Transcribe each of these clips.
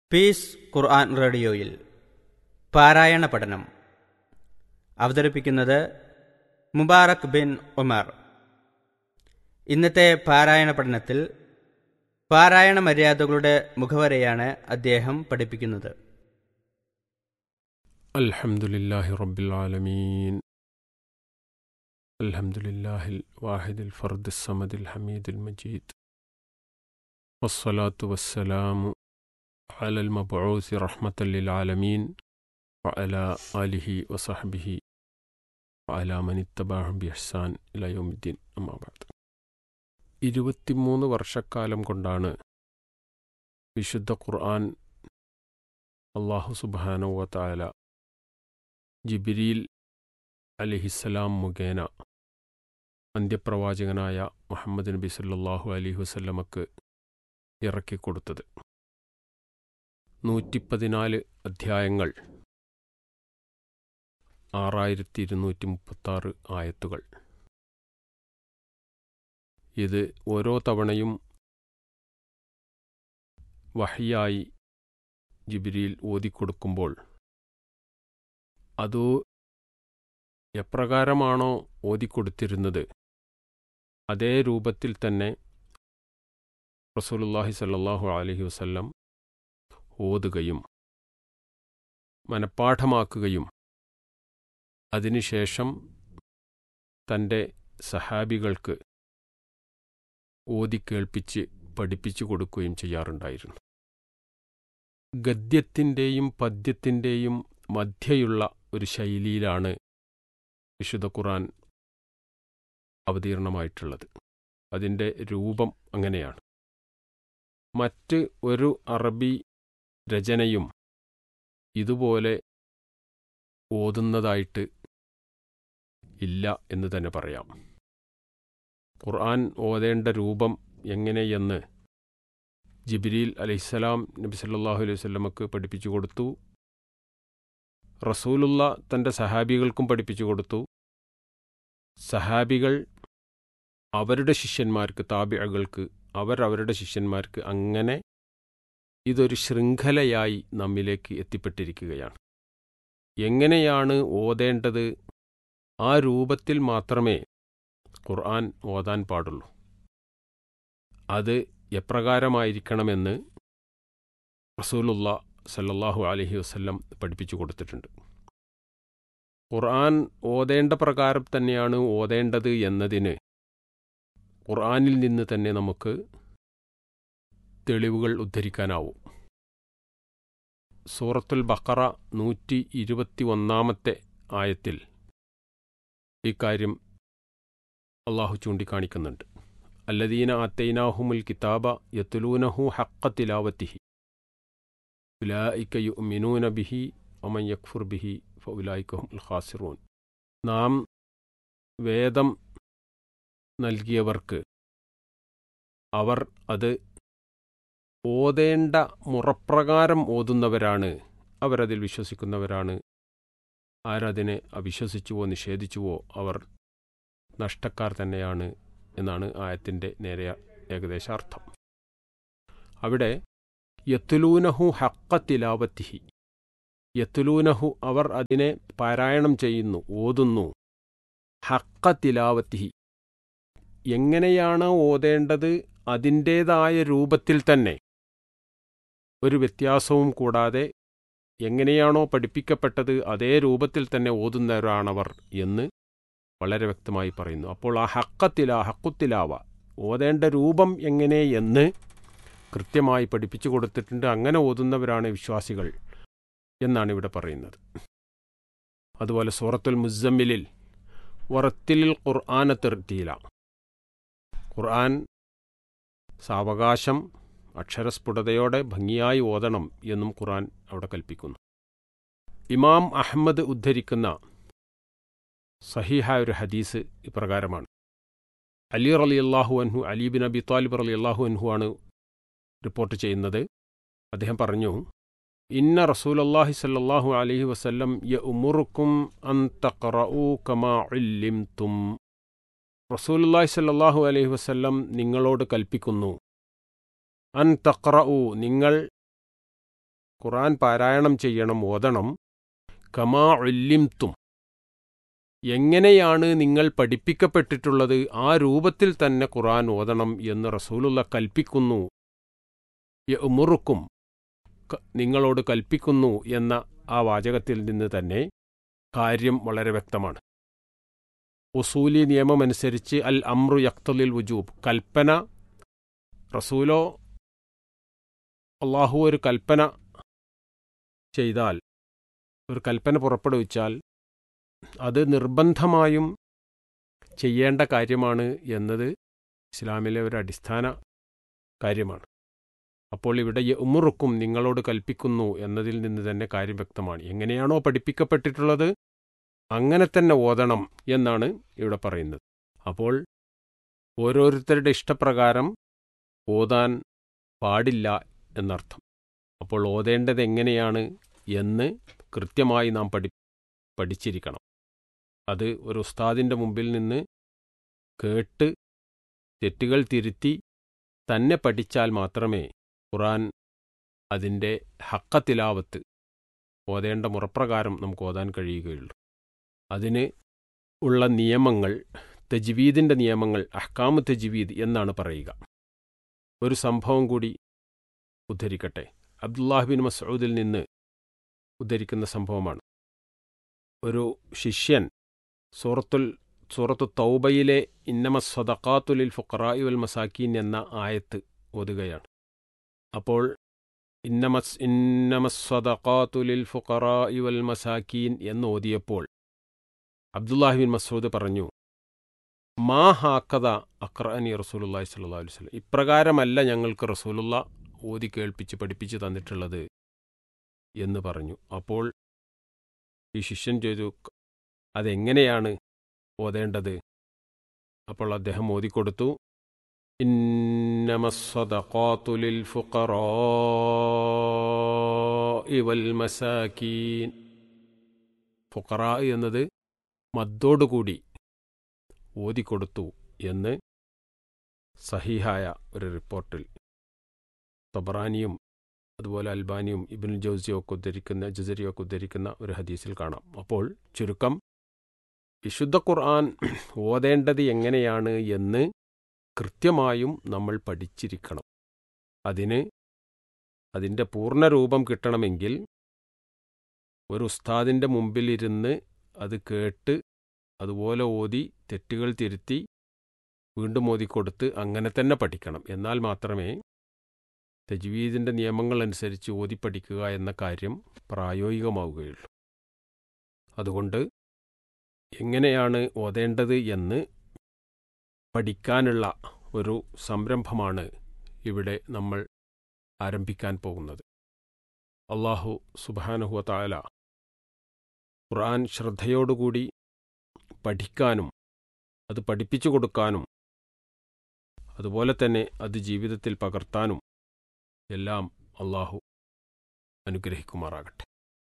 Piece Quran റേഡിയോയിൽ പാരായണ പഠനം അവതരിപ്പിക്കുന്നത് മുബാറക് ബിൻ ഉമർ ഇന്നത്തെ പാരായണ പഠനത്തിൽ പാരായണ മര്യാദകളുടെ മുഖവരെയാണ് അദ്ദേഹം പഠിപ്പിക്കുന്നത് الحمد لله رب العالمين الحمد لله الواحد الفرد الصمد الحميد المجيد والصلاة والسلام على المبعوث رحمة للعالمين وعلى آله وصحبه وعلى من اتبعهم بإحسان إلى يوم الدين أما بعد ഇരുപത്തിമൂന്ന് വർഷക്കാലം കൊണ്ടാണ് വിശുദ്ധ ഖുർആൻ അള്ളാഹു സുബാനവ താല ജിബിരിൽ അലിഹിസ്സലാം മുഖേന അന്ത്യപ്രവാചകനായ മുഹമ്മദ് നബി സല്ലാഹു അലഹി വസ്ല്ലമക്ക് ഇറക്കിക്കൊടുത്തത് നൂറ്റിപ്പതിനാല് അധ്യായങ്ങൾ ആറായിരത്തി ഇരുന്നൂറ്റി മുപ്പത്താറ് ആയത്തുകൾ ഇത് ഓരോ തവണയും വഹിയായി ജിബിരിയിൽ ഓതിക്കൊടുക്കുമ്പോൾ അത് എപ്രകാരമാണോ ഓതിക്കൊടുത്തിരുന്നത് അതേ രൂപത്തിൽ തന്നെ റസൂലുല്ലാഹി സല്ലാഹു അലഹി വസല്ലം ഓതുകയും മനഃപ്പാഠമാക്കുകയും അതിനുശേഷം തൻ്റെ സഹാബികൾക്ക് ഓതിക്കേൾപ്പിച്ച് പഠിപ്പിച്ചു കൊടുക്കുകയും ചെയ്യാറുണ്ടായിരുന്നു ഗദ്യത്തിൻ്റെയും പദ്യത്തിൻ്റെയും മധ്യയുള്ള ഒരു ശൈലിയിലാണ് വിശുദ്ധ ഖുറാൻ അവതീർണമായിട്ടുള്ളത് അതിൻ്റെ രൂപം അങ്ങനെയാണ് മറ്റ് ഒരു അറബി രചനയും ഇതുപോലെ ഓതുന്നതായിട്ട് ഇല്ല എന്ന് തന്നെ പറയാം ഖുർആൻ ഓതേണ്ട രൂപം എങ്ങനെയെന്ന് ജിബിരിൽ അലൈഹിസ്സലാം നബി സല്ലാഹു അലൈഹി വല്ലമക്ക് പഠിപ്പിച്ചു കൊടുത്തു റസൂലുള്ള തൻ്റെ സഹാബികൾക്കും പഠിപ്പിച്ചു കൊടുത്തു സഹാബികൾ അവരുടെ ശിഷ്യന്മാർക്ക് താബിഴകൾക്ക് അവർ അവരുടെ ശിഷ്യന്മാർക്ക് അങ്ങനെ ഇതൊരു ശൃംഖലയായി നമ്മിലേക്ക് എത്തിപ്പെട്ടിരിക്കുകയാണ് എങ്ങനെയാണ് ഓതേണ്ടത് ആ രൂപത്തിൽ മാത്രമേ ഖുർആൻ ഓതാൻ പാടുള്ളൂ അത് എപ്രകാരമായിരിക്കണമെന്ന് റസൂലുള്ള സല്ലല്ലാഹു അലഹി വസ്ല്ലം പഠിപ്പിച്ചു കൊടുത്തിട്ടുണ്ട് ഖുർആൻ ഓതേണ്ട പ്രകാരം തന്നെയാണ് ഓതേണ്ടത് എന്നതിന് ഖുർആനിൽ നിന്ന് തന്നെ നമുക്ക് തെളിവുകൾ ഉദ്ധരിക്കാനാവും സൂറത്തുൽ ബക്കറ നൂറ്റി ഇരുപത്തി ഒന്നാമത്തെ ആയത്തിൽ ഇക്കാര്യം അള്ളാഹു ചൂണ്ടിക്കാണിക്കുന്നുണ്ട് അല്ലദീന ആത്തൈനാഹുമുൽ കിതാബ യത്തുലൂനഹു ഹക്ക തിലാവത്തിഹി ഉലായിക്ക യുമിനൂന ബിഹി ഒമൻ യക്ഫുർ ബിഹി ഫുലായിക്കഹും ഖാസിറൂൻ നാം വേദം നൽകിയവർക്ക് അവർ അത് ഓതേണ്ട മുറപ്രകാരം ഓതുന്നവരാണ് അവരതിൽ വിശ്വസിക്കുന്നവരാണ് ആരതിനെ അവിശ്വസിച്ചുവോ നിഷേധിച്ചുവോ അവർ നഷ്ടക്കാർ തന്നെയാണ് എന്നാണ് ആയത്തിൻ്റെ നേരെ ഏകദേശ അർത്ഥം അവിടെ യത്തുലൂനഹു ഹക്ക തിലാവത്തിഹി യത്തുലൂനഹു അവർ അതിനെ പാരായണം ചെയ്യുന്നു ഓതുന്നു ഹക്ക തിലാവത്തിഹി എങ്ങനെയാണ് ഓതേണ്ടത് അതിൻ്റേതായ രൂപത്തിൽ തന്നെ ഒരു വ്യത്യാസവും കൂടാതെ എങ്ങനെയാണോ പഠിപ്പിക്കപ്പെട്ടത് അതേ രൂപത്തിൽ തന്നെ ഓതുന്നവരാണവർ എന്ന് വളരെ വ്യക്തമായി പറയുന്നു അപ്പോൾ ആ ഹക്കത്തില ഹക്കുത്തിലാവ ഓതേണ്ട രൂപം എങ്ങനെ എന്ന് കൃത്യമായി പഠിപ്പിച്ചു കൊടുത്തിട്ടുണ്ട് അങ്ങനെ ഓതുന്നവരാണ് വിശ്വാസികൾ എന്നാണ് ഇവിടെ പറയുന്നത് അതുപോലെ സൂറത്തുൽ മുസമ്മിലിൽ വറത്തിലിൽ ഖുർആന തെർത്തീല ഖുർആൻ സാവകാശം അക്ഷരസ്ഫുടതയോടെ ഭംഗിയായി ഓതണം എന്നും ഖുർആൻ അവിടെ കൽപ്പിക്കുന്നു ഇമാം അഹമ്മദ് ഉദ്ധരിക്കുന്ന സഹീഹായ ഒരു ഹദീസ് ഇപ്രകാരമാണ് അലി റലി അള്ളാഹു അൻഹു അലി ബിൻ അബി താലിബ് റലി അള്ളാഹു അൻഹു ആണ് റിപ്പോർട്ട് ചെയ്യുന്നത് അദ്ദേഹം പറഞ്ഞു ഇന്ന റസൂലല്ലാഹി സല്ലാഹു അലഹി വസല്ലം യ ഉമുറുക്കും അൻ തഖറഊ കമാ ഉല്ലിംതും റസൂലുല്ലാഹി സല്ലാഹു അലൈഹി വസല്ലം നിങ്ങളോട് കൽപ്പിക്കുന്നു അൻ തഖറഊ നിങ്ങൾ ഖുറാൻ പാരായണം ചെയ്യണം ഓതണം കമാ ഉല്ലിംതും എങ്ങനെയാണ് നിങ്ങൾ പഠിപ്പിക്കപ്പെട്ടിട്ടുള്ളത് ആ രൂപത്തിൽ തന്നെ ഖുറാൻ ഓതണം എന്ന് റസൂലുള്ള കൽപ്പിക്കുന്നു യമുറുക്കും നിങ്ങളോട് കൽപ്പിക്കുന്നു എന്ന ആ വാചകത്തിൽ നിന്ന് തന്നെ കാര്യം വളരെ വ്യക്തമാണ് ഉസൂലി നിയമമനുസരിച്ച് അൽ അമ്രു യക്തലിൽ വുജൂബ് കൽപ്പന റസൂലോ അള്ളാഹു ഒരു കൽപ്പന ചെയ്താൽ ഒരു കൽപ്പന പുറപ്പെടുവിച്ചാൽ അത് നിർബന്ധമായും ചെയ്യേണ്ട കാര്യമാണ് എന്നത് ഇസ്ലാമിലെ ഒരു അടിസ്ഥാന കാര്യമാണ് അപ്പോൾ ഇവിടെ ഉമുറുക്കും നിങ്ങളോട് കൽപ്പിക്കുന്നു എന്നതിൽ നിന്ന് തന്നെ കാര്യം വ്യക്തമാണ് എങ്ങനെയാണോ പഠിപ്പിക്കപ്പെട്ടിട്ടുള്ളത് അങ്ങനെ തന്നെ ഓതണം എന്നാണ് ഇവിടെ പറയുന്നത് അപ്പോൾ ഓരോരുത്തരുടെ ഇഷ്ടപ്രകാരം ഓതാൻ പാടില്ല എന്നർത്ഥം അപ്പോൾ ഓതേണ്ടത് എങ്ങനെയാണ് എന്ന് കൃത്യമായി നാം പഠി പഠിച്ചിരിക്കണം അത് ഒരു ഉസ്താദിൻ്റെ മുമ്പിൽ നിന്ന് കേട്ട് തെറ്റുകൾ തിരുത്തി തന്നെ പഠിച്ചാൽ മാത്രമേ ഖുറാൻ അതിൻ്റെ ഹക്കത്തിലാവത്ത് ഓതേണ്ട മുറപ്രകാരം നമുക്ക് ഓതാൻ കഴിയുകയുള്ളൂ അതിന് ഉള്ള നിയമങ്ങൾ തജ്വീദിൻ്റെ നിയമങ്ങൾ അഹ്കാമ് തജ്വീദ് എന്നാണ് പറയുക ഒരു സംഭവം കൂടി ഉദ്ധരിക്കട്ടെ അബ്ദുല്ലാഹിബിൻ മസൂദിൽ നിന്ന് ഉദ്ധരിക്കുന്ന സംഭവമാണ് ഒരു ശിഷ്യൻ സൂറത്തുൽ സൂറത്തു തൗബയിലെ ഇന്നമ സ്വതക്കാത്തുലിൽ ഫുഖറായി വൽ മസാക്കീൻ എന്ന ആയത്ത് ഓതുകയാണ് അപ്പോൾ ഇന്നമസ് ഇന്നമസ്വതക്കാത്തുലിൽ ഫുഖറായി വൽ മസാക്കീൻ എന്ന് ഓതിയപ്പോൾ അബ്ദുല്ലാഹിബിൻ മസൂദ് പറഞ്ഞു മാ ഹാക്കഥ അക്രഅനി റസൂലുല്ലാഹി സ്വല്ലല്ലാഹു അലൈഹി വസല്ലം ഇപ്രകാരമല്ല ഞങ്ങൾക്ക് റസൂലുള്ള ഓതി കേൾപ്പിച്ച് പഠിപ്പിച്ച് തന്നിട്ടുള്ളത് എന്ന് പറഞ്ഞു അപ്പോൾ ഈ ശിഷ്യൻ ചോദിച്ചു അതെങ്ങനെയാണ് ഓതേണ്ടത് അപ്പോൾ അദ്ദേഹം ഓതിക്കൊടുത്തു ഇന്നമസ്വദഖാത്തുലിൽ ഫുഖറാഇ വൽ മസാക്കീൻ ഫുഖറാ എന്നത് മദ്ദോടുകൂടി ഓതിക്കൊടുത്തു എന്ന് സഹീഹായ ഒരു റിപ്പോർട്ടിൽ തബറാനിയും അതുപോലെ അൽബാനിയും ഇബിൻ ജോസിയൊക്കെ ഉദ്ധരിക്കുന്ന ജസരിയൊക്കെ ഉദ്ധരിക്കുന്ന ഒരു ഹദീസിൽ കാണാം അപ്പോൾ ചുരുക്കം വിശുദ്ധ ഖുർആൻ ഓതേണ്ടത് എങ്ങനെയാണ് എന്ന് കൃത്യമായും നമ്മൾ പഠിച്ചിരിക്കണം അതിന് അതിൻ്റെ പൂർണ്ണരൂപം കിട്ടണമെങ്കിൽ ഒരു ഉസ്താദിൻ്റെ മുമ്പിലിരുന്ന് അത് കേട്ട് അതുപോലെ ഓതി തെറ്റുകൾ തിരുത്തി വീണ്ടും ഓതിക്കൊടുത്ത് അങ്ങനെ തന്നെ പഠിക്കണം എന്നാൽ മാത്രമേ തജ്വീദിൻ്റെ നിയമങ്ങൾ അനുസരിച്ച് ഓതി പഠിക്കുക എന്ന കാര്യം പ്രായോഗികമാവുകയുള്ളൂ അതുകൊണ്ട് എങ്ങനെയാണ് ഓതേണ്ടത് എന്ന് പഠിക്കാനുള്ള ഒരു സംരംഭമാണ് ഇവിടെ നമ്മൾ ആരംഭിക്കാൻ പോകുന്നത് അള്ളാഹു സുബാനഹുവ താല ഖുർആൻ ശ്രദ്ധയോടുകൂടി പഠിക്കാനും അത് പഠിപ്പിച്ചു കൊടുക്കാനും അതുപോലെ തന്നെ അത് ജീവിതത്തിൽ പകർത്താനും എല്ലാം അള്ളാഹു അനുഗ്രഹിക്കുമാറാകട്ടെ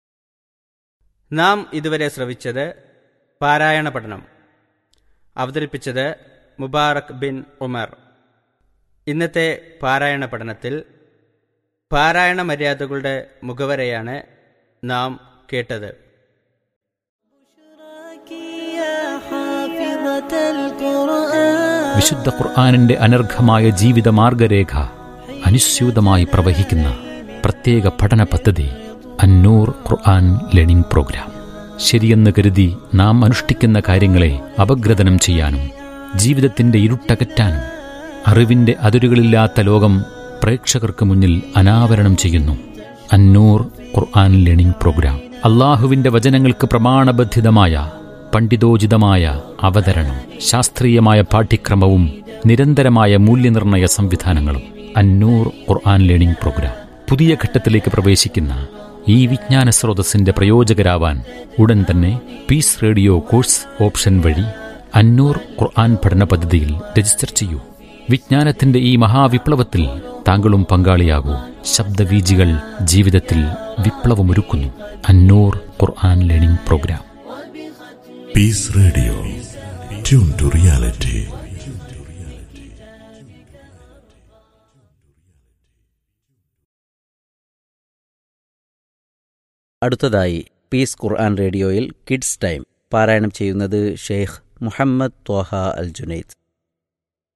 നാം ഇതുവരെ ശ്രവിച്ചത് പാരായണ പഠനം അവതരിപ്പിച്ചത് മുബാറക് ബിൻ ഉമർ ഇന്നത്തെ പാരായണ പഠനത്തിൽ പാരായണ മര്യാദകളുടെ മുഖവരയാണ് നാം കേട്ടത് വിശുദ്ധ ഖുർആാനിന്റെ അനർഘമായ ജീവിത മാർഗരേഖ അനുസ്യൂതമായി പ്രവഹിക്കുന്ന പ്രത്യേക പഠന പദ്ധതി അന്നൂർ ഖുർആൻ ലേണിംഗ് പ്രോഗ്രാം ശരിയെന്ന് കരുതി നാം അനുഷ്ഠിക്കുന്ന കാര്യങ്ങളെ അപഗ്രഥനം ചെയ്യാനും ജീവിതത്തിന്റെ ഇരുട്ടകറ്റാനും അറിവിന്റെ അതിരുകളില്ലാത്ത ലോകം പ്രേക്ഷകർക്ക് മുന്നിൽ അനാവരണം ചെയ്യുന്നു അന്നൂർ ഖുർആൻ ലേണിംഗ് പ്രോഗ്രാം അള്ളാഹുവിന്റെ വചനങ്ങൾക്ക് പ്രമാണബദ്ധിതമായ പണ്ഡിതോചിതമായ അവതരണം ശാസ്ത്രീയമായ പാഠ്യക്രമവും നിരന്തരമായ മൂല്യനിർണയ സംവിധാനങ്ങളും അന്നൂർ ഖുർആൻ ലേണിംഗ് പ്രോഗ്രാം പുതിയ ഘട്ടത്തിലേക്ക് പ്രവേശിക്കുന്ന ഈ വിജ്ഞാന സ്രോതസ്സിന്റെ പ്രയോജകരാവാൻ ഉടൻ തന്നെ പീസ് റേഡിയോ കോഴ്സ് ഓപ്ഷൻ വഴി അന്നൂർ ഖുർആൻ പഠന പദ്ധതിയിൽ രജിസ്റ്റർ ചെയ്യൂ വിജ്ഞാനത്തിന്റെ ഈ മഹാവിപ്ലവത്തിൽ താങ്കളും പങ്കാളിയാകൂ ശബ്ദവീജികൾ ജീവിതത്തിൽ വിപ്ലവമൊരുക്കുന്നു Annoor Quran learning program Peace Radio. Tune to reality. അടുത്തതായി പീസ് ഖുർആൻ റേഡിയോയിൽ കിഡ്സ് ടൈം പാരായണം ചെയ്യുന്നത് ഷെയ്ഖ് മുഹമ്മദ് ത്വാഹ അൽ ജുനൈദ്